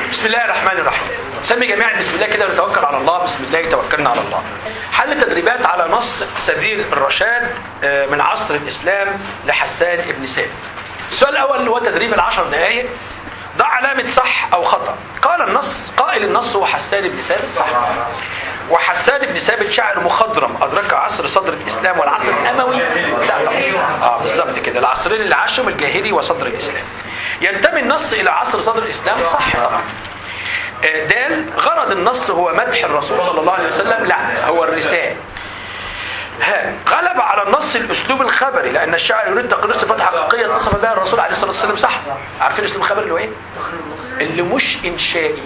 بسم الله الرحمن الرحيم سمي جميعا بسم الله كده ونتوكل على الله بسم الله توكلنا على الله حل تدريبات على نص سبيل الرشاد آه، من عصر الإسلام لحسان ابن ثابت السؤال الأول اللي هو تدريب العشر دقائق ضع علامة صح أو خطأ قال النص قائل النص هو حسان بن ثابت صح وحسان بن ثابت شاعر مخضرم أدرك عصر صدر الإسلام والعصر الأموي لا طبعا اه بالظبط كده العصرين اللي عاشهم الجاهلي وصدر الإسلام ينتمي النص إلى عصر صدر الإسلام صح طبعا آه، دال غرض النص هو مدح الرسول صلى الله عليه وسلم لا هو الرسالة ها غلب على النص الاسلوب الخبري لان الشاعر يريد تقرير صفات حقيقيه اتصف بها الرسول عليه الصلاه والسلام صح عارفين الاسلوب الخبري اللي هو ايه اللي مش انشائي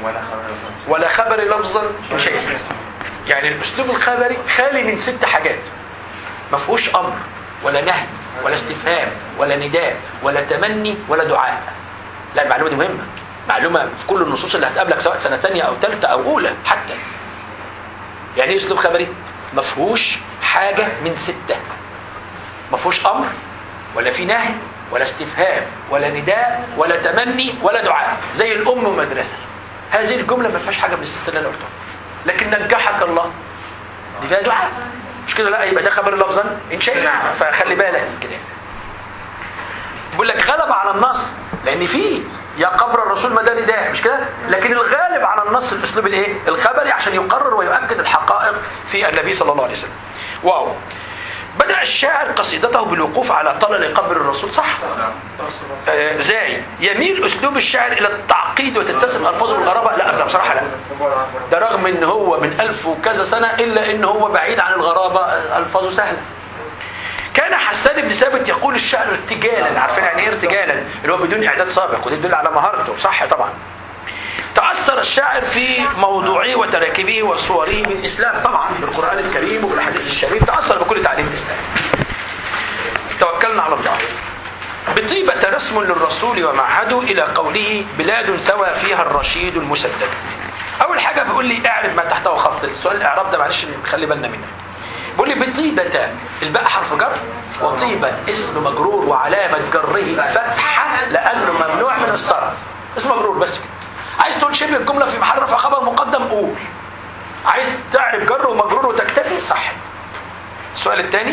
ولا خبري لفظا انشائي يعني الاسلوب الخبري خالي من ست حاجات ما فيهوش امر ولا نهي ولا استفهام ولا نداء ولا تمني ولا دعاء لا المعلومه دي مهمه معلومه في كل النصوص اللي هتقابلك سواء سنه ثانيه او ثالثه او اولى حتى يعني ايه اسلوب خبري ما فيهوش حاجه من سته ما فيهوش امر ولا في نهي ولا استفهام ولا نداء ولا تمني ولا دعاء زي الام مدرسه هذه الجمله ما فيهاش حاجه من السته اللي انا قلتهم لكن نجحك الله دي فيها دعاء مش كده لا يبقى ده خبر لفظا ان شاء فخلي بالك من كده بيقول لك غلب على النص لان في يا قبر الرسول ما ده نداء مش كده لكن الغالب على النص الاسلوب الايه الخبري عشان يقرر ويؤكد الحقائق في النبي صلى الله عليه وسلم واو بدأ الشاعر قصيدته بالوقوف على طلل قبر الرسول صح آه زاي يميل اسلوب الشاعر الى التعقيد وتتسم الفاظه بالغرابه لا ده بصراحه لا ده رغم ان هو من ألف وكذا سنه الا ان هو بعيد عن الغرابه آه، الفاظه سهله كان حسان بن ثابت يقول الشعر ارتجالا عارفين يعني ايه ارتجالا اللي هو بدون اعداد سابق وده يدل على مهارته صح طبعا تأثر الشاعر في موضوعه وتراكيبه وصوره بالإسلام طبعا بالقرآن الكريم وبالحديث الشريف تأثر بكل تعليم الإسلام توكلنا على الله بطيبة رسم للرسول ومعهده إلى قوله بلاد ثوى فيها الرشيد المسدد أول حاجة بيقول لي اعرف ما تحته خط السؤال الإعراب ده معلش خلي بالنا منه بيقول لي بطيبة الباء حرف جر وطيبة اسم مجرور وعلامة جره فتحة لأنه ممنوع من الصرف اسم مجرور بس كده عايز تقول شبه الجملة في محل رفع خبر مقدم قول عايز تعرف جر ومجرور وتكتفي صح السؤال الثاني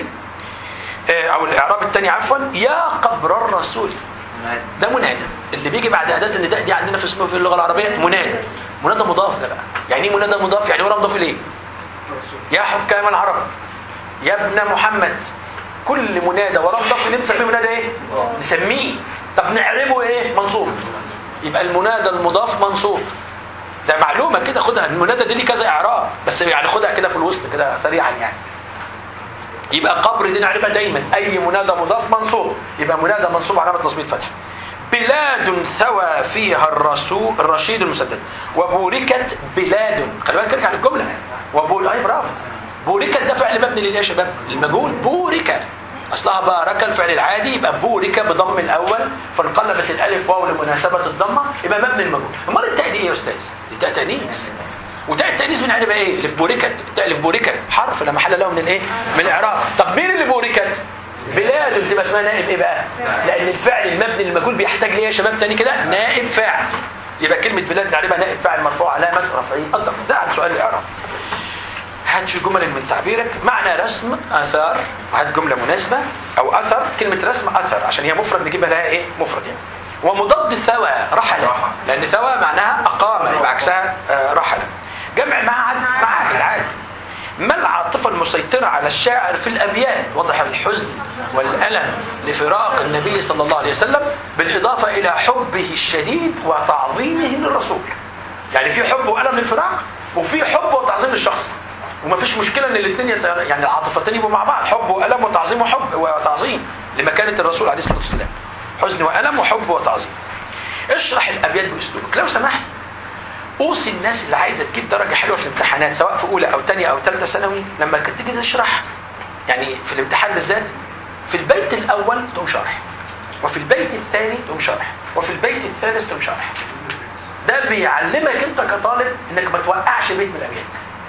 او الاعراب الثاني عفوا يا قبر الرسول ده منادى اللي بيجي بعد اداه النداء دي عندنا في اسمه في اللغه العربيه منادى منادى مضاف ده بقى يعني ايه منادى مضاف يعني هو مضاف اليه يا حكام العرب يا ابن محمد كل منادى وراه مضاف اليه بنسميه منادى ايه نسميه طب نعربه ايه منصوب يبقى المنادى المضاف منصوب ده معلومه كده خدها المنادى دي ليه كذا اعراب بس يعني خدها كده في الوسط كده سريعا يعني يبقى قبر دي نعرفها دايما اي منادى مضاف منصوب يبقى منادى منصوب علامه نصب الفتح بلاد ثوى فيها الرسول الرشيد المسدد وبوركت بلاد خلي بالك ارجع للجمله وبول اي برافو بوركت ده فعل مبني ليه يا شباب المجهول بورك اصلها بارك الفعل العادي يبقى بورك بضم الاول فانقلبت الالف واو لمناسبه الضمه يبقى مبني المجهول امال التاء دي ايه يا استاذ دي تاء تانيث وتاء التانيث من هنبقى ايه الف بوركت تاء الف بوركت حرف لا محل له من الايه من الاعراب طب مين اللي بوركت بلاد تبقى اسمها نائب ايه بقى لان الفعل المبني للمجهول بيحتاج ليه يا شباب تاني كده نائب فاعل يبقى كلمه بلاد نعرفها نائب فاعل مرفوع علامه رفعه الضم ده عن سؤال الاعراب هات في جمل من تعبيرك معنى رسم اثار هات جمله مناسبه او اثر كلمه رسم اثر عشان هي مفرد نجيبها لها ايه مفرد يعني ومضاد ثوى رحل لان ثوى معناها اقام يبقى عكسها آه رحل جمع معهد معاهد عادي ما العاطفة المسيطرة على الشاعر في الأبيات وضح الحزن والألم لفراق النبي صلى الله عليه وسلم بالإضافة إلى حبه الشديد وتعظيمه للرسول يعني في حب وألم للفراق وفي حب وتعظيم للشخص وما فيش مشكلة ان الاثنين يت... يعني العاطفتين يبقوا مع بعض حب وألم وتعظيم وحب وتعظيم لمكانة الرسول عليه الصلاة والسلام حزن وألم وحب وتعظيم اشرح الأبيات بأسلوبك لو سمحت اوصي الناس اللي عايزه تجيب درجه حلوه في الامتحانات سواء في اولى او ثانيه او ثالثه ثانوي لما كنت تيجي تشرح يعني في الامتحان بالذات في البيت الاول تقوم شارح وفي البيت الثاني تقوم شارح وفي البيت الثالث تقوم شارح ده بيعلمك انت كطالب انك ما توقعش بيت من الابيات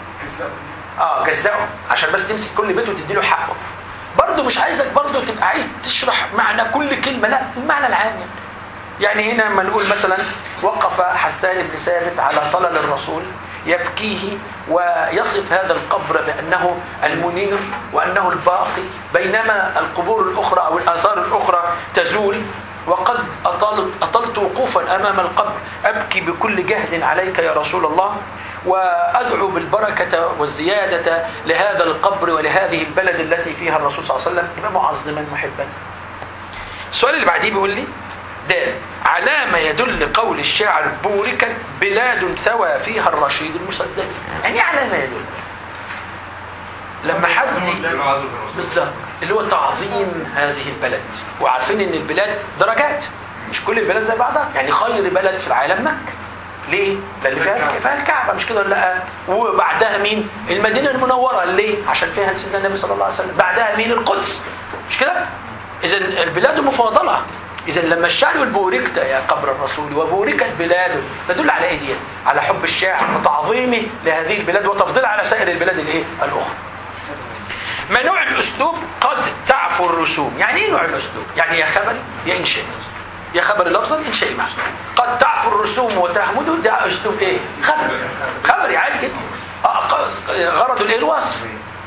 اه جزاهم عشان بس تمسك كل بيت وتدي له حقه برضه مش عايزك برضه تبقى عايز تشرح معنى كل كلمه لا المعنى العام يعني يعني هنا لما نقول مثلا وقف حسان بن ثابت على طلل الرسول يبكيه ويصف هذا القبر بأنه المنير وأنه الباقي بينما القبور الأخرى أو الآثار الأخرى تزول وقد أطلت, أطلت وقوفا أمام القبر أبكي بكل جهد عليك يا رسول الله وأدعو بالبركة والزيادة لهذا القبر ولهذه البلد التي فيها الرسول صلى الله عليه وسلم يبقى معظما محبا السؤال اللي بعديه بيقول لي دال على ما يدل قول الشاعر بوركت بلاد ثوى فيها الرشيد المسدد يعني على ما يدل لما حد بالظبط اللي هو تعظيم هذه البلد وعارفين ان البلاد درجات مش كل البلاد زي بعضها يعني خير بلد في العالم مكه ليه؟ لان فيها فيها الكعبه مش كده ولا لا؟ وبعدها مين؟ المدينه المنوره ليه؟ عشان فيها سيدنا النبي صلى الله عليه وسلم، بعدها مين؟ القدس مش كده؟ اذا البلاد مفاضله اذا لما الشاعر يقول بوركت يا قبر الرسول وبوركت بلاده تدل على ايه دي؟ على حب الشاعر وتعظيمه لهذه البلاد وتفضيلها على سائر البلاد الايه؟ الاخرى. ما نوع الاسلوب قد تعفو الرسوم، يعني ايه نوع الاسلوب؟ يعني يا خبر يا انشاء. يا خبر لفظا انشائي معنى قد تعفو الرسوم وتحمده ده اسلوب ايه خبر خبري عادي جدا غرض الايه الوصف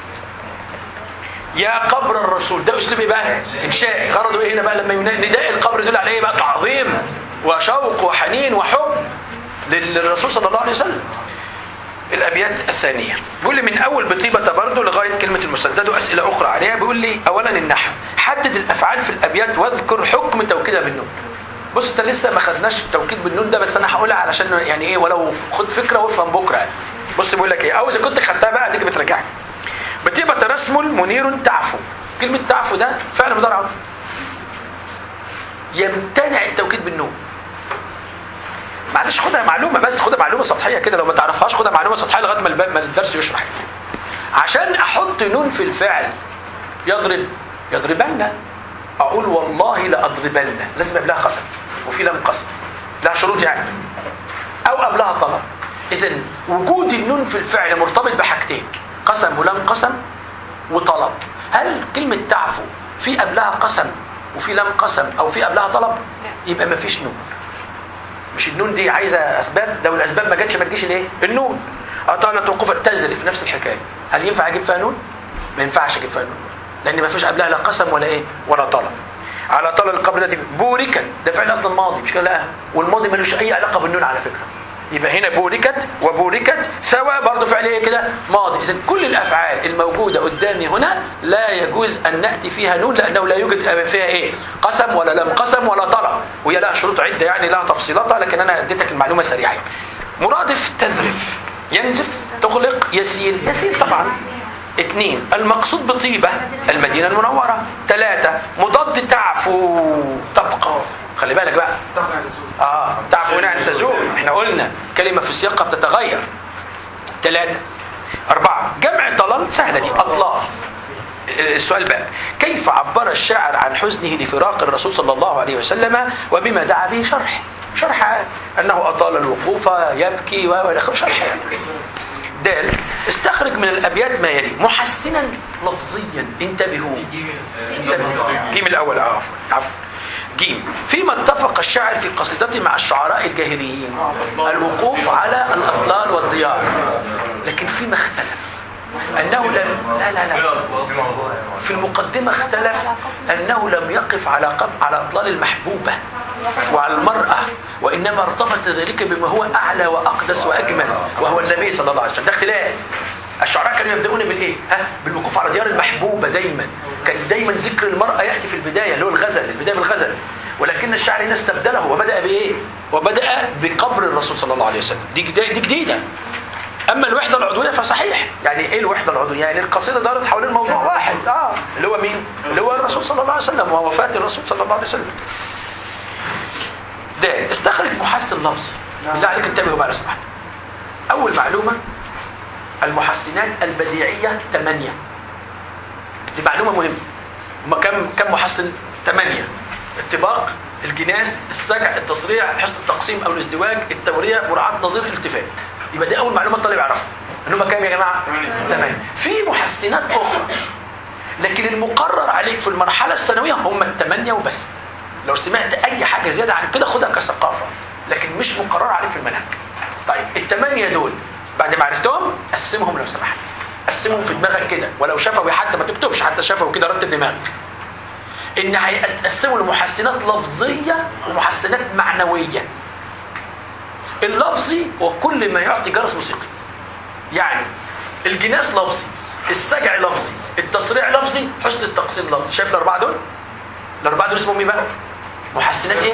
يا قبر الرسول ده اسلوب ايه بقى انشائي غرضه ايه هنا بقى لما نداء القبر يدل على ايه بقى تعظيم وشوق وحنين وحب للرسول صلى الله عليه وسلم الابيات الثانيه بيقول لي من اول بطيبه برضه لغايه كلمه المسدد واسئله اخرى عليها بيقول لي اولا النحو حدد الافعال في الابيات واذكر حكم توكيدها بالنون بص انت لسه ما خدناش التوكيد بالنون ده بس انا هقولها علشان يعني ايه ولو خد فكره وافهم بكره يعني. بص بيقول لك ايه او اذا كنت خدتها بقى تيجي بترجعها بطيبه رسم منير تعفو كلمه تعفو ده فعل مضارع يمتنع التوكيد بالنون معلش خدها معلومه بس خدها معلومه سطحيه كده لو ما تعرفهاش خدها معلومه سطحيه لغايه ما ما الدرس يشرح عشان احط نون في الفعل يضرب يضربن اقول والله لاضربن لازم قبلها قسم وفي لام قسم لها شروط يعني او قبلها طلب اذا وجود النون في الفعل مرتبط بحاجتين قسم ولام قسم وطلب هل كلمه تعفو في قبلها قسم وفي لام قسم او في قبلها طلب يبقى ما فيش نون مش النون دي عايزه اسباب لو الاسباب ما جاتش ما تجيش الايه النون اطالت وقفت تزرف نفس الحكايه هل ينفع اجيب فيها نون ما ينفعش اجيب فيها نون لان ما فيش قبلها لا قسم ولا ايه ولا طلب على طلب القبر التي بوركت ده فعل اصلا ماضي مش كده لا والماضي ملوش اي علاقه بالنون على فكره يبقى هنا بوركت وبوركت سواء برضه فعل ايه كده ماضي اذا كل الافعال الموجوده قدامي هنا لا يجوز ان ناتي فيها نون لانه لا يوجد فيها ايه قسم ولا لم قسم ولا طلب وهي لها شروط عده يعني لها تفصيلاتها لكن انا اديتك المعلومه سريعه مرادف تذرف ينزف تغلق يسيل يسيل طبعا اثنين المقصود بطيبة المدينة المنورة ثلاثة مضاد تعفو تبقى خلي بالك بقى اه تعفو يعني تزول احنا قلنا كلمة في سياقها بتتغير ثلاثة أربعة جمع طلال سهلة دي أطلال السؤال بقى كيف عبر الشاعر عن حزنه لفراق الرسول صلى الله عليه وسلم وبما دعا به شرح شرح أنه أطال الوقوف يبكي و شرح دال استخرج من الابيات ما يلي محسنا لفظيا انتبهوا جيم الاول عفوا عفوا جيم فيما اتفق الشاعر في قصيدته مع الشعراء الجاهليين الوقوف على الاطلال والديار لكن فيما اختلف انه لم لا لا لا في المقدمه اختلف انه لم يقف على قب على اطلال المحبوبه وعلى المراه وانما ارتبط ذلك بما هو اعلى واقدس واجمل وهو النبي صلى الله عليه وسلم ده اختلاف الشعراء كانوا يبدأون بالايه؟ ها؟ بالوقوف على ديار المحبوبه دايما كان دايما ذكر المراه ياتي في البدايه اللي هو الغزل البدايه بالغزل ولكن الشاعر هنا استبدله وبدا بايه؟ وبدا بقبر الرسول صلى الله عليه وسلم دي جديده دي جديده اما الوحده العضويه فصحيح يعني ايه الوحده العضويه يعني القصيده دارت حوالين موضوع واحد اه اللي هو مين اللي هو الرسول صلى الله عليه وسلم ووفاه الرسول صلى الله عليه وسلم ده استخرج محسن لفظي بالله عليك انتبهوا بقى لو سمحت اول معلومه المحسنات البديعيه ثمانيه دي معلومه مهمه هما كم كم محسن ثمانيه الطباق الجناس السجع التصريع حسن التقسيم او الازدواج التوريه مراعاه نظير الالتفات يبقى دي اول معلومه الطالب يعرفها ان هم كام يا جماعه ثمانيه في محسنات اخرى لكن المقرر عليك في المرحله الثانويه هم الثمانيه وبس لو سمعت اي حاجه زياده عن كده خدها كثقافه لكن مش مقرر عليه في المنهج طيب الثمانيه دول بعد ما عرفتهم قسمهم لو سمحت قسمهم في دماغك كده ولو شفوي حتى ما تكتبش حتى شفوي كده رتب دماغك ان هيقسموا لمحسنات لفظيه ومحسنات معنويه اللفظي هو كل ما يعطي جرس موسيقي يعني الجناس لفظي السجع لفظي التصريع لفظي حسن التقسيم لفظي شايف الاربعه دول الاربعه دول اسمهم ايه بقى محسنات ايه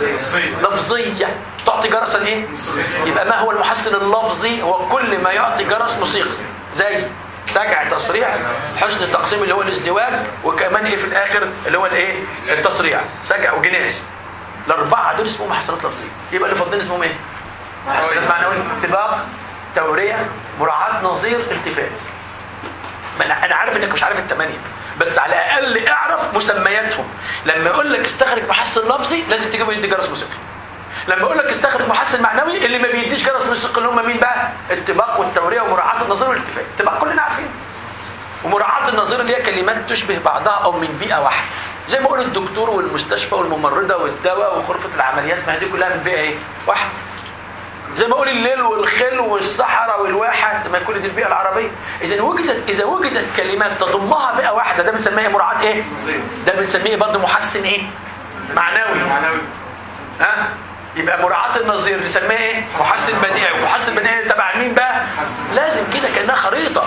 لفظيه تعطي جرسا ايه يبقى ما هو المحسن اللفظي هو كل ما يعطي جرس موسيقي زي سجع تصريع حسن التقسيم اللي هو الازدواج وكمان ايه في الاخر اللي هو الايه التصريع سجع وجناس الاربعه دول اسمهم محسنات لفظيه يبقى اللي فاضلين اسمهم ايه محسنات معنويه اتباق توريه مراعاه نظير التفات ما انا انا عارف انك مش عارف الثمانيه بس على الاقل اعرف مسمياتهم لما يقول لك استخرج محسن لفظي لازم تجيب يدي جرس موسيقي لما يقول لك استخرج محسن معنوي اللي ما بيديش جرس موسيقي اللي هم مين بقى الطباق والتوريه ومراعاه النظير والالتفات الطباق كلنا عارفين ومراعاه النظير اللي هي كلمات تشبه بعضها او من بيئه واحده زي ما اقول الدكتور والمستشفى والممرضه والدواء وغرفه العمليات ما هي دي كلها من بيئه ايه واحده زي ما اقول الليل والخل والصحراء والواحة ما كل دي البيئة العربية إذا وجدت إذا وجدت كلمات تضمها بيئة واحدة ده بنسميها مراعاة إيه؟ ده بنسميه برضه محسن إيه؟ معنوي معنوي ها؟ يبقى مراعاة النظير بنسميها إيه؟ محسن بديعي ومحسن بديعي تبع مين بقى؟ لازم كده كأنها خريطة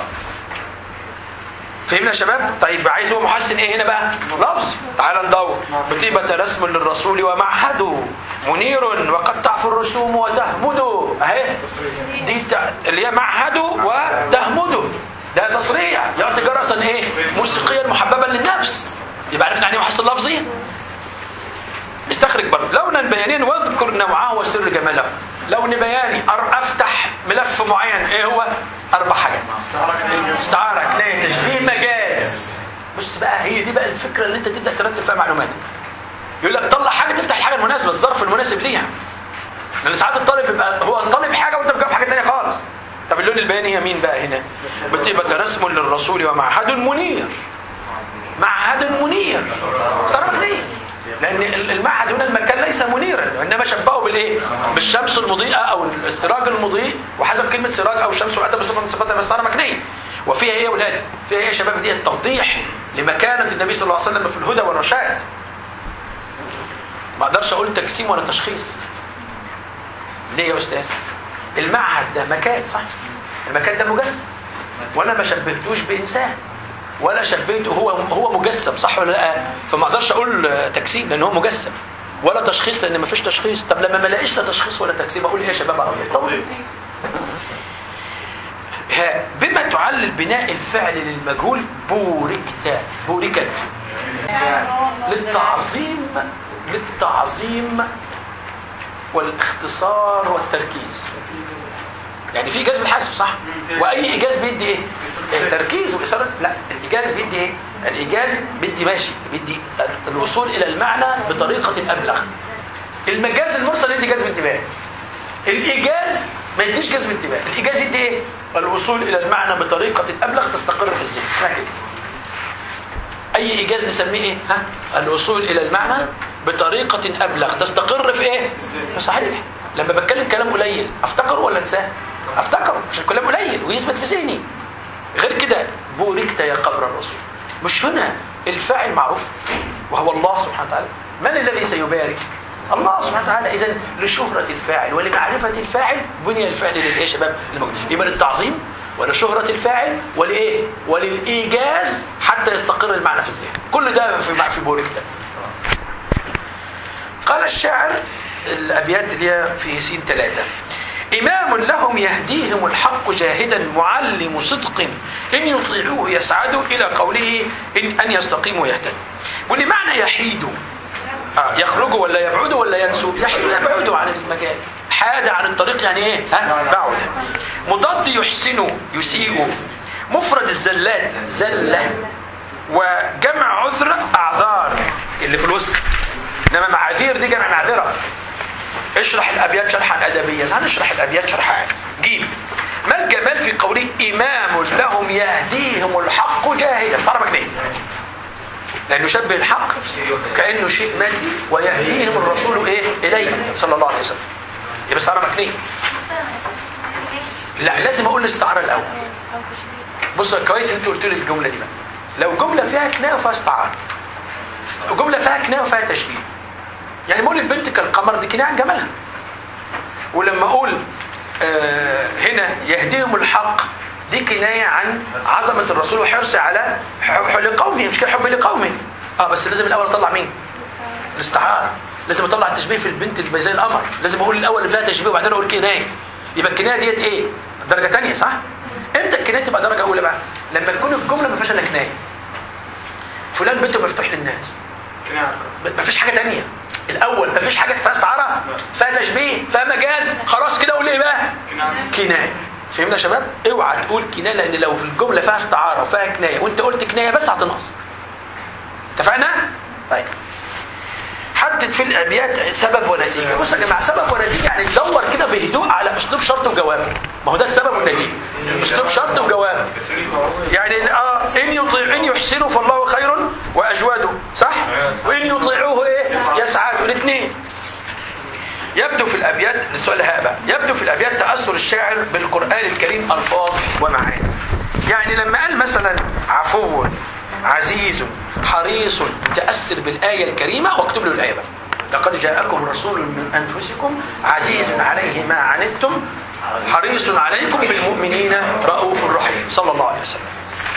فهمنا يا شباب؟ طيب عايز هو محسن ايه هنا بقى؟ لفظ تعال ندور بطيبة رسم للرسول ومعهده منير وقد تعفو الرسوم وتهمده اهي دي تع- اللي هي معهده وتهمده ده تصريع يعطي جرسا ايه؟ موسيقيا محببا للنفس يبقى عرفنا يعني إيه محسن لفظي استخرج برضه لونا بيانيا واذكر نوعه وسر جماله لون بياني أر- افتح ملف معين ايه هو اربع حاجات استعارة كناية تشبيه مجاز بص بقى هي دي بقى الفكرة اللي انت تبدأ ترتب فيها معلوماتك يقول لك طلع حاجة تفتح الحاجة المناسبة الظرف المناسب ليها لأن ساعات الطالب يبقى هو طالب حاجة وانت بتجاوب حاجة تانية خالص طب اللون البياني هي مين بقى هنا بطيبة رسم للرسول ومعهد منير معهد منير ترى منير لأن المعهد هنا المكان ليس منيرا وإنما شبهه بالإيه؟ بالشمس المضيئة أو السراج المضيء وحسب كلمة سراج أو شمس وأتى بصفة من صفاتها بس مكنية وفيها إيه يا ولاد؟ فيها إيه يا شباب دي التوضيح لمكانة النبي صلى الله عليه وسلم في الهدى والرشاد ما أقدرش أقول تجسيم ولا تشخيص ليه يا أستاذ؟ المعهد ده مكان صح؟ المكان ده مجسم وأنا ما شبهتوش بإنسان ولا شبهته هو هو مجسم صح ولا لا فما اقدرش اقول تجسيم لان هو مجسم ولا تشخيص لان ما فيش تشخيص طب لما ما الاقيش لا تشخيص ولا تجسيم اقول ايه يا شباب أقول ها بما تعلل بناء الفعل للمجهول بوركت بوركت للتعظيم للتعظيم والاختصار والتركيز يعني في ايجاز بالحسب صح واي ايجاز بيدي ايه التركيز والاصرار لا الايجاز بيدي ايه الايجاز بيدي ماشي بيدي الوصول الى المعنى بطريقه ابلغ المجاز المرسل يدي جذب انتباه الايجاز ما يديش جذب انتباه الايجاز يدي ايه الوصول الى المعنى بطريقه ابلغ تستقر في الذهن اسمها كده اي ايجاز نسميه ايه ها الوصول الى المعنى بطريقه ابلغ تستقر في ايه صحيح لما بتكلم كلام قليل افتكره ولا انساه افتكره عشان الكلام قليل ويثبت في ذهني غير كده بوركت يا قبر الرسول مش هنا الفاعل معروف وهو الله سبحانه وتعالى من الذي سيبارك الله سبحانه وتعالى اذا لشهرة الفاعل ولمعرفة الفاعل بني الفعل للايه يا شباب الموجود يبقى للتعظيم ولشهرة الفاعل ولإيه وللإيجاز حتى يستقر المعنى في الذهن كل ده في في بوركتا قال الشاعر الأبيات اللي هي في سين ثلاثة إمام لهم يهديهم الحق جاهدا معلم صدق إن يطيعوه يسعدوا إلى قوله إن أن يستقيموا يهتدوا ولمعنى يحيدوا آه يخرجوا ولا يبعدوا ولا ينسوا يحيدوا يبعدوا عن المجال حاد عن الطريق يعني ايه ها بعد مضاد يحسنوا يسيئوا مفرد الزلات زلة وجمع عذر أعذار اللي في الوسط إنما معاذير دي جمع معذرة اشرح الأبيات شرحا أدبيا هنشرح الأبيات شرحا جيم ما الجمال في قوله إمام لهم يهديهم الحق جاهدا استعربك ليه لانه يشبه الحق كانه شيء مادي ويهديهم الرسول ايه اليه صلى الله عليه وسلم يبقى استعاره مكنيه لا لازم اقول الاستعاره الاول او تشبيه بص كويس انت قلت لي الجمله دي بقى لو جمله فيها كنايه وفيها استعاره وجمله فيها كنايه وفيها تشبيه يعني بقول البنت كالقمر دي كنايه عن جمالها ولما اقول آه هنا يهديهم الحق دي كنايه عن عظمه الرسول وحرصه على حب لقومه مش كده حب لقومه اه بس لازم الاول اطلع مين الاستعاره لازم اطلع التشبيه في البنت اللي زي القمر لازم اقول الاول اللي فيها تشبيه وبعدين اقول كنايه يبقى الكنايه ديت ايه درجه ثانيه صح امتى الكنايه تبقى درجه اولى بقى لما تكون الجمله ما فيهاش الا كنايه فلان بيته مفتوح للناس ما فيش حاجه تانية الاول ما فيش حاجه فيها استعاره فيها تشبيه فيها مجاز خلاص كده قول ايه بقى كنايه فهمنا يا شباب اوعى تقول كنايه لان لو في الجمله فيها استعاره وفيها كنايه وانت قلت كنايه بس هتنقص اتفقنا طيب حدد في الابيات سبب ونتيجه بص يا جماعه سبب ونتيجه يعني تدور كده بهدوء على اسلوب شرط وجواب ما هو ده السبب والنتيجه اسلوب شرط وجواب يعني اه ان يطيع ان يحسنوا فالله خير واجواد صح وان يطيعوه ايه يسعد الاثنين يبدو في الابيات السؤال ها بقى يبدو في الابيات تاثر الشاعر بالقران الكريم الفاظ ومعاني يعني لما قال مثلا عفو عزيز حريص متاثر بالايه الكريمه واكتب له الايه بقى لقد جاءكم رسول من انفسكم عزيز عليه ما عنتم حريص عليكم بالمؤمنين رؤوف رحيم صلى الله عليه وسلم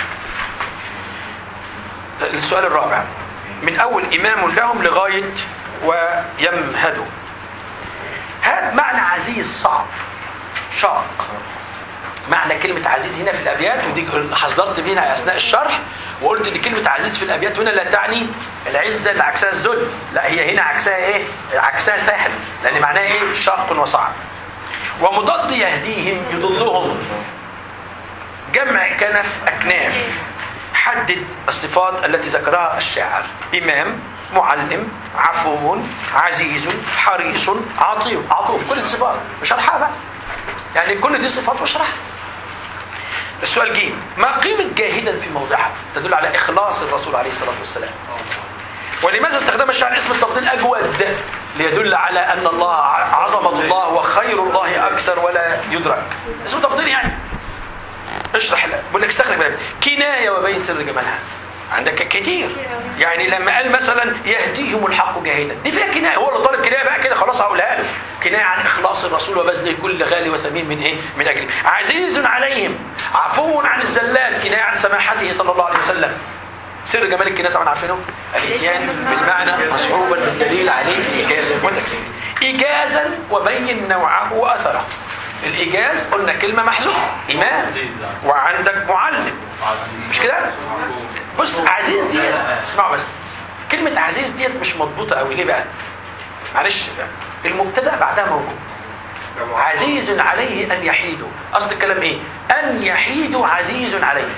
السؤال الرابع من أول إمام لهم لغاية ويمهدوا هذا معنى عزيز صعب شاق معنى كلمة عزيز هنا في الأبيات ودي حذرت بيها أثناء الشرح وقلت ان كلمة عزيز في الأبيات هنا لا تعني العزة اللي عكسها الذل لا هي هنا عكسها إيه؟ عكسها ساحل لأن معناها إيه؟ شاق وصعب ومضاد يهديهم يضلهم جمع كنف أكناف حدد الصفات التي ذكرها الشاعر إمام معلم عفو عزيز حريص عطيف عطوف كل دي صفات مش هرحها بقى يعني كل دي صفات واشرحها السؤال جيم ما قيمة جاهدا في موضعها تدل على إخلاص الرسول عليه الصلاة والسلام ولماذا استخدم الشاعر اسم التفضيل أجود ليدل على أن الله عظمة الله وخير الله أكثر ولا يدرك اسم تفضيل يعني اشرح لك بقول لك استخرج بالك كناية وبين سر جمالها عندك كتير يعني لما قال مثلا يهديهم الحق جاهدا دي فيها كناية هو اللي طالب كناية بقى كده خلاص هقولها له كناية عن إخلاص الرسول وبذل كل غالي وثمين من إيه من أجله عزيز عليهم عفو عن الزلات كناية عن سماحته صلى الله عليه وسلم سر جمال الكناية طبعا عارفينه الاتيان بالمعنى مصحوبا بالدليل عليه في إيجاز وتكسير إيجازا وبين نوعه وأثره الإيجاز قلنا كلمة محذوفة إمام وعندك معلم مش كده؟ بص عزيز دي اسمعوا بس كلمة عزيز ديت مش مضبوطة قوي ليه بقى؟ معلش المبتدأ بعدها موجود عزيز عليه أن يحيدوا أصل الكلام إيه؟ أن يحيدوا عزيز عليه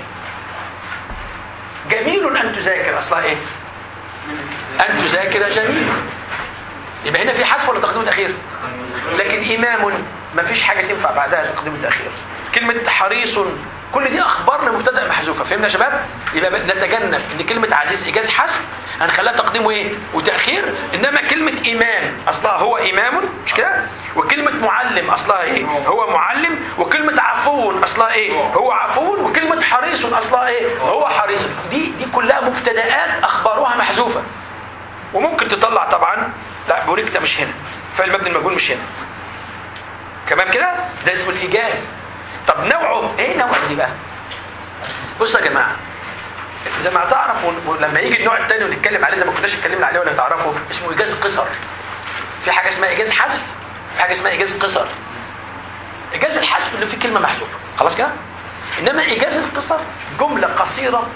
جميل أن تذاكر أصلها إيه؟ أن تذاكر جميل يبقى هنا في حذف ولا تقديم تأخير؟ لكن إمام ما فيش حاجة تنفع بعدها تقديم التأخير كلمة حريص كل دي أخبار لمبتدأ محذوفة فهمنا يا شباب؟ يبقى نتجنب إن كلمة عزيز إيجاز حذف هنخليها تقديم وإيه؟ وتأخير إنما كلمة إمام أصلها هو إمام مش كده؟ وكلمة معلم أصلها إيه؟ هو معلم وكلمة عفو أصلها إيه؟ هو عفو وكلمة حريص أصلها إيه؟ هو حريص دي دي كلها مبتدآت أخبارها محذوفة وممكن تطلع طبعا لا بوريك ده مش هنا فعل مبني المجهول مش هنا كمان كده ده اسمه الايجاز طب نوعه ايه نوع دي بقى بصوا يا جماعه زي ما هتعرفوا لما يجي النوع الثاني ونتكلم عليه زي ما كناش اتكلمنا عليه ولا تعرفوا اسمه ايجاز قصر في حاجه اسمها ايجاز حذف في حاجه اسمها ايجاز قصر ايجاز الحذف اللي فيه كلمه محذوفه خلاص كده انما ايجاز القصر جمله قصيره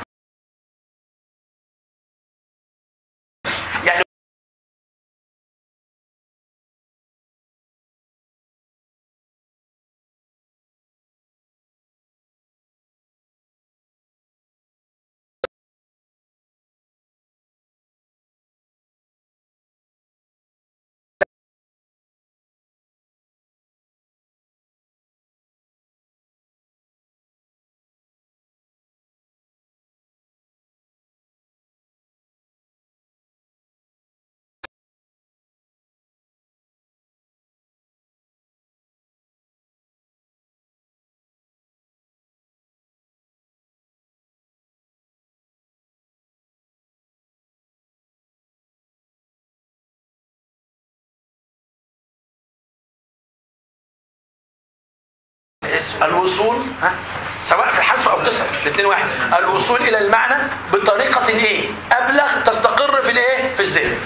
الوصول ها سواء في الحذف او كسر الاثنين واحد الوصول الى المعنى بطريقه ايه ابلغ تستقر في الايه في الذهن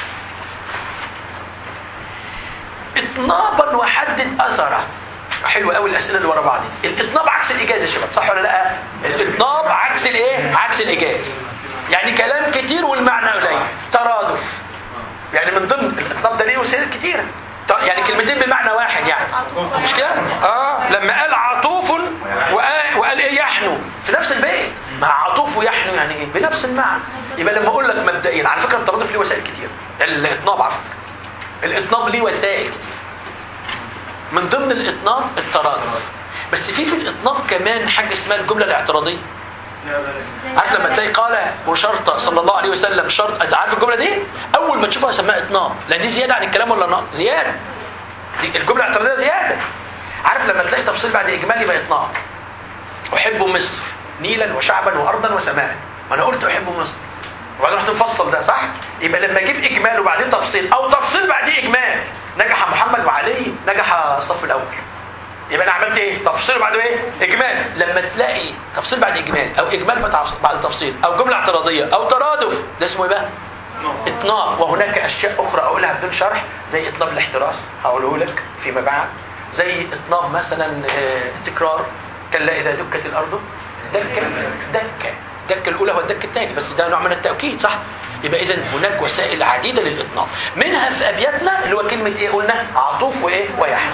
اطنابا وحدد اثره حلو قوي الاسئله اللي ورا بعض دي الاطناب عكس الايجاز يا شباب صح ولا لا الاطناب عكس الايه عكس الايجاز يعني كلام كتير والمعنى قليل ترادف يعني من ضمن الاطناب ده ليه وسائل كتيره ط- يعني كلمتين بمعنى واحد يعني مش كده اه لما قال عطوف وقال, وقال ايه يحنو في نفس البيت مع عطوف ويحنو يعني ايه بنفس المعنى يبقى لما اقول لك مبدئيا على فكره الترادف ليه وسائل كتير الاطناب عفوا الاطناب ليه وسائل كتير من ضمن الاطناب الترادف بس في في الاطناب كمان حاجه اسمها الجمله الاعتراضيه عارف لما تلاقي قال وشرط صلى الله عليه وسلم شرط انت عارف الجمله دي اول ما تشوفها سماها اطناب لان دي زياده عن الكلام ولا نقص زياده دي الجمله الاعتراضيه زياده عارف لما تلاقي تفصيل بعد اجمالي يبقى اطناب احب مصر نيلا وشعبا وارضا وسماء ما انا قلت احب مصر وبعدين رحت مفصل ده صح يبقى لما اجيب اجمال وبعدين تفصيل او تفصيل بعديه اجمال نجح محمد وعلي نجح الصف الاول يبقى انا عملت ايه تفصيل بعد ايه اجمال لما تلاقي تفصيل بعد اجمال او اجمال بعد تفصيل- بعد تفصيل او جمله اعتراضيه او ترادف ده اسمه ايه بقى اطناب وهناك اشياء اخرى اقولها بدون شرح زي اطناب الاحتراس هقوله لك فيما بعد زي اطناب مثلا آه، التكرار كلا اذا دكت الارض دكه دكه الدكه الاولى هو الدك الثاني بس ده نوع من التاكيد صح يبقى اذا هناك وسائل عديده للاطناب منها في ابياتنا اللي هو كلمه ايه قلنا عطوف وايه ويحيى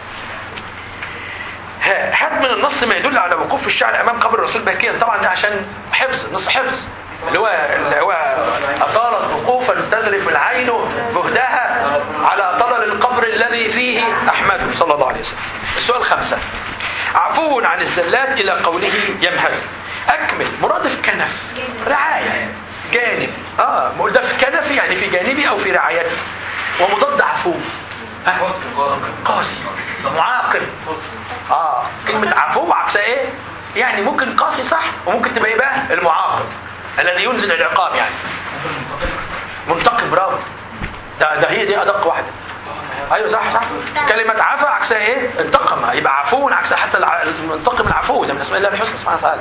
ها- هات من النص ما يدل على وقوف الشعر امام قبر الرسول باكيا طبعا ده عشان حفظ نص حفظ اللي هو اللي هو اطالت وقوفا تذرف العين جهدها على طلل القبر الذي فيه احمد صلى الله عليه وسلم السؤال خمسة عفو عن الزلات الى قوله يمهل اكمل مرادف كنف رعايه جانب اه بقول ده في كنفي يعني في جانبي او في رعايتي ومضاد عفو ها؟ قاسي معاقب اه كلمة عفو عكسها ايه؟ يعني ممكن قاسي صح وممكن تبقى ايه بقى؟ المعاقب الذي ينزل العقاب يعني منتقم برافو ده ده هي دي ادق واحده ايوه صح صح كلمة عفا عكسها ايه؟ انتقم يبقى عفو عكسها حتى الع- المنتقم العفو ده من اسماء الله الحسنى سبحانه وتعالى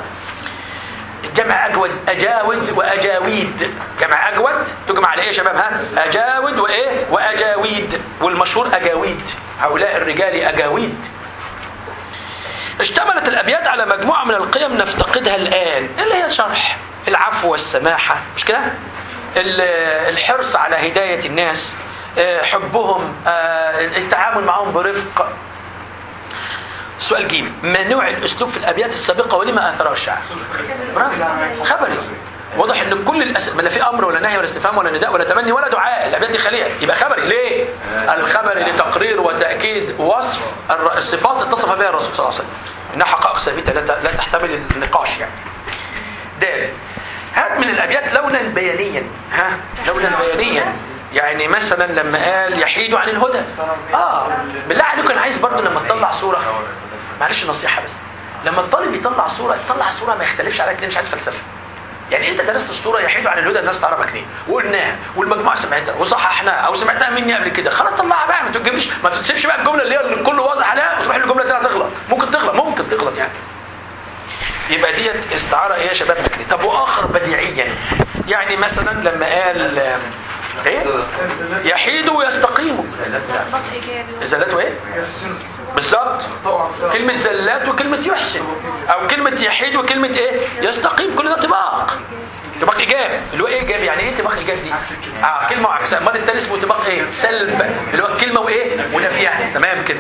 جمع أجود أجاود وأجاويد جمع أجود تجمع على إيه يا شباب ها أجاود وإيه وأجاويد والمشهور أجاويد هؤلاء الرجال أجاويد اشتملت الأبيات على مجموعة من القيم نفتقدها الآن اللي هي شرح العفو والسماحة مش كده ال- الحرص على هداية الناس آه، حبهم آه، التعامل معهم برفق سؤال جيم ما نوع الاسلوب في الابيات السابقه ولما اثره الشعر؟ برافو خبري واضح ان كل الاسئله لا في امر ولا نهي ولا استفهام ولا نداء ولا تمني ولا دعاء الابيات دي خليه يبقى خبري ليه؟ الخبر لتقرير وتاكيد وصف الر- الصفات اتصف بها الرسول صلى الله عليه وسلم انها حقائق ثابته لا ت- لا تحتمل النقاش يعني دال هات من الابيات لونا بيانيا ها لونا بيانيا يعني مثلا لما قال يحيد عن الهدى اه بالله عليكم انا عايز برضه لما تطلع صوره معلش نصيحه بس لما الطالب يطلع صوره يطلع صوره ما يختلفش عليها كده مش عايز فلسفه يعني انت درست الصوره يحيد عن الهدى الناس تعرف مكنين وقلناها والمجموعه سمعتها وصححناها او سمعتها مني قبل كده خلاص طلعها بقى ما تجيبش ما تسيبش بقى الجمله اللي هي اللي الكل واضح عليها وتروح الجمله الثانيه تغلط ممكن تغلط ممكن تغلط يعني يبقى ديت استعاره ايه يا شباب مكني طب واخر بديعيا يعني مثلا لما قال آه، ايه يحيد ويستقيم الزلات ايه بالظبط كلمة زلات وكلمة يحسن أو كلمة يحيد وكلمة إيه؟ يستقيم كل ده طباق طباق إيجاب اللي هو إيه إيجاب يعني إيه طباق إيجاب دي؟ آه كلمة وعكسها أمال التاني اسمه طباق إيه؟ سلب اللي هو الكلمة وإيه؟ ونفيها تمام كده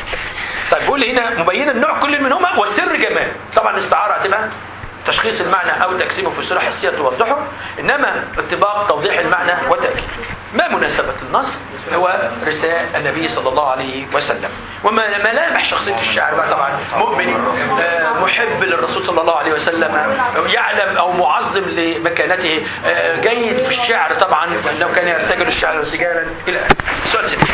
طيب بيقول لي هنا مبينا النوع كل منهما والسر جمال طبعا الاستعارة هتبقى تشخيص المعنى أو تقسيمه في صورة حسية توضحه إنما اتباق توضيح المعنى وتأكيد ما مناسبة النص هو رساء النبي صلى الله عليه وسلم وما ملامح شخصية الشاعر بقى طبعا مؤمن آه، محب للرسول صلى الله عليه وسلم يعلم أو معظم لمكانته آه، جيد في الشعر طبعا لأنه كان يرتجل الشعر ارتجالا إلى آخره. سؤال سبيل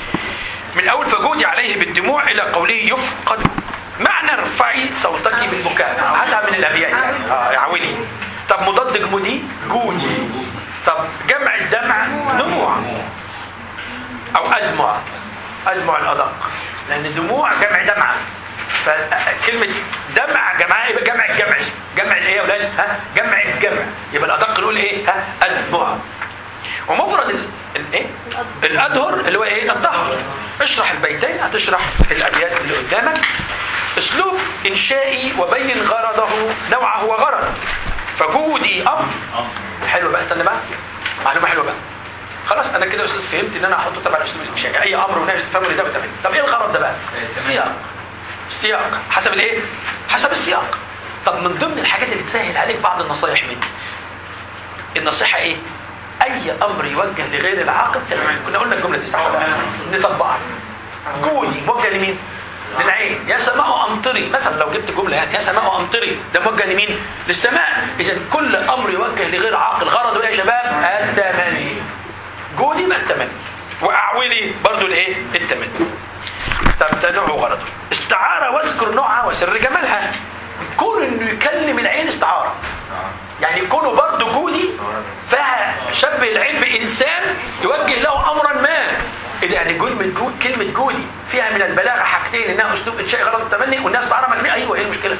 من أول فجودي عليه بالدموع إلى قوله يفقد معنى ارفعي صوتك بالبكاء هاتها من الأبيات يعني آه يا عويلي طب مضاد جمودي جودي طب جمع الدمع دموع أو أدمع أدمع الأدق لأن الدموع جمع دمعة فكلمه دمع جماعه يبقى جمع الجمع اسمه جمع الايه يا اولاد ها جمع الجمع يبقى الادق نقول ايه ها الدموع ومفرد ال- الايه الادهر اللي هو ايه الدهر اشرح البيتين هتشرح الابيات اللي قدامك اسلوب انشائي وبين غرضه نوعه وغرض فجودي امر حلو بقى استنى بقى معلومه حلوه بقى خلاص انا كده يا استاذ فهمت ان انا هحطه تبع الاسلوب الانشائي اي امر ونهي تفهموا لي ده وتمام طب ايه الغرض ده بقى السياق السياق حسب الايه حسب السياق طب من ضمن الحاجات اللي تسهل عليك بعض النصايح مني النصيحه ايه اي امر يوجه لغير العاقل تمام كنا قلنا الجمله دي صح ولا لا؟ نطبقها جودي موجه لمين للعين يا سماء امطري مثلا لو جبت جمله يعني يا سماء امطري ده موجه لمين للسماء اذا كل امر يوجه لغير عاقل غرضه ايه يا شباب التمني جودي ما التمني واعولي برضو الايه التمني طب ده نوع غرضه استعاره واذكر نوعها وسر جمالها كون انه يكلم العين استعاره يعني كونه برضه جودي فشبه العين بانسان يوجه له امرا ما إذا يعني كلمة جود كلمة جودي فيها من البلاغة حاجتين انها اسلوب انشاء غرض التمني والناس تعرف مجموعة ايوه ايه المشكلة؟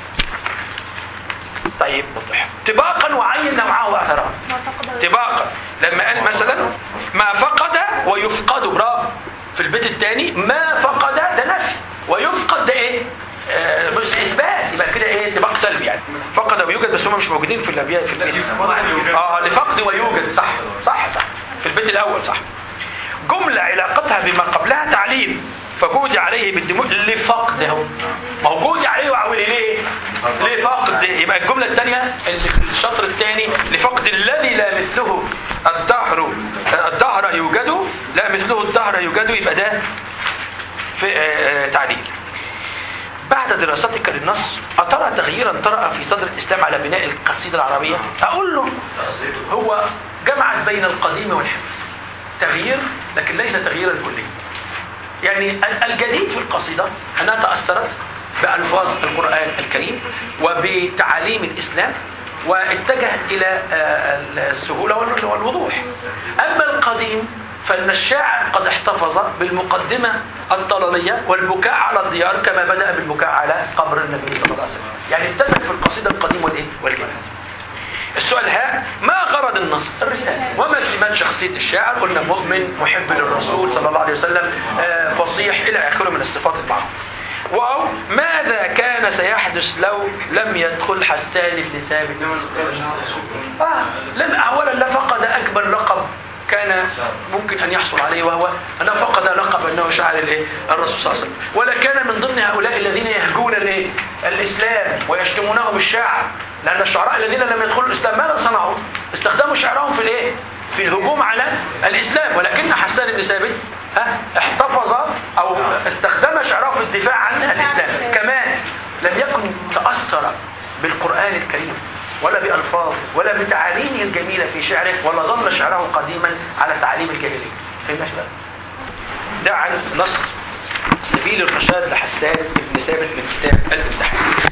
طيب وضح طباقا وعين نوعه واثره طباقا لما قال مثلا ما فقد ويفقد برافو في البيت الثاني ما فقد ده نفي ويفقد ده ايه؟ آه بس اثبات يبقى كده ايه طباق سلبي يعني فقد ويوجد بس هم مش موجودين في الابيات في البيت اه لفقد ويوجد صح صح صح في البيت الاول صح جملة علاقتها بما قبلها تعليل فجودي عليه بالدموع لفقده موجودي عليه وعولي ليه لفقد يبقى الجملة الثانية اللي في الشطر الثاني لفقد الذي لا مثله الدهر الدهر يوجد لا مثله الدهر يوجد يبقى ده في آه، تعليل بعد دراستك للنص أترى تغييرا طرأ في صدر الإسلام على بناء القصيدة العربية أقول له هو جمعت بين القديم والحديث تغيير لكن ليس تغييرا كليا يعني ال- الجديد في القصيدة أنها تأثرت بألفاظ القرآن الكريم وبتعاليم الإسلام واتجهت إلى آه، السهولة وال- والوضوح أما القديم فإن الشاعر قد احتفظ بالمقدمة الطلالية والبكاء على الديار كما بدأ بالبكاء على قبر النبي صلى الله عليه وسلم يعني امتزج في القصيدة القديم والإيه؟ والجديد السؤال ها ما غرض النص الرسالة وما سمات شخصية الشاعر قلنا مؤمن محب للرسول صلى الله عليه وسلم آه، فصيح إلى آخره من الصفات المعروفة واو ماذا كان سيحدث لو لم يدخل حسان بن ثابت آه لم أولا لا فقد أكبر لقب كان ممكن أن يحصل عليه وهو أنه فقد لقب أنه شاعر الإيه؟ الرسول صلى الله عليه وسلم ولا كان من ضمن هؤلاء الذين يهجون الإيه؟ الإسلام ويشتمونه بالشعر لأن الشعراء الذين لم يدخلوا الإسلام ماذا صنعوا؟ استخدموا شعرهم في الإيه؟ في الهجوم على الإسلام ولكن حسان بن ثابت ها احتفظ أو استخدم شعره في الدفاع عن الإسلام كمان لم يكن تأثر بالقرآن الكريم ولا بألفاظه ولا بتعاليمه الجميلة في شعره ولا ظل شعره قديما على تعاليم الجاهلية فهمنا شباب ده عن نص سبيل الرشاد لحسان بن ثابت من كتاب الامتحان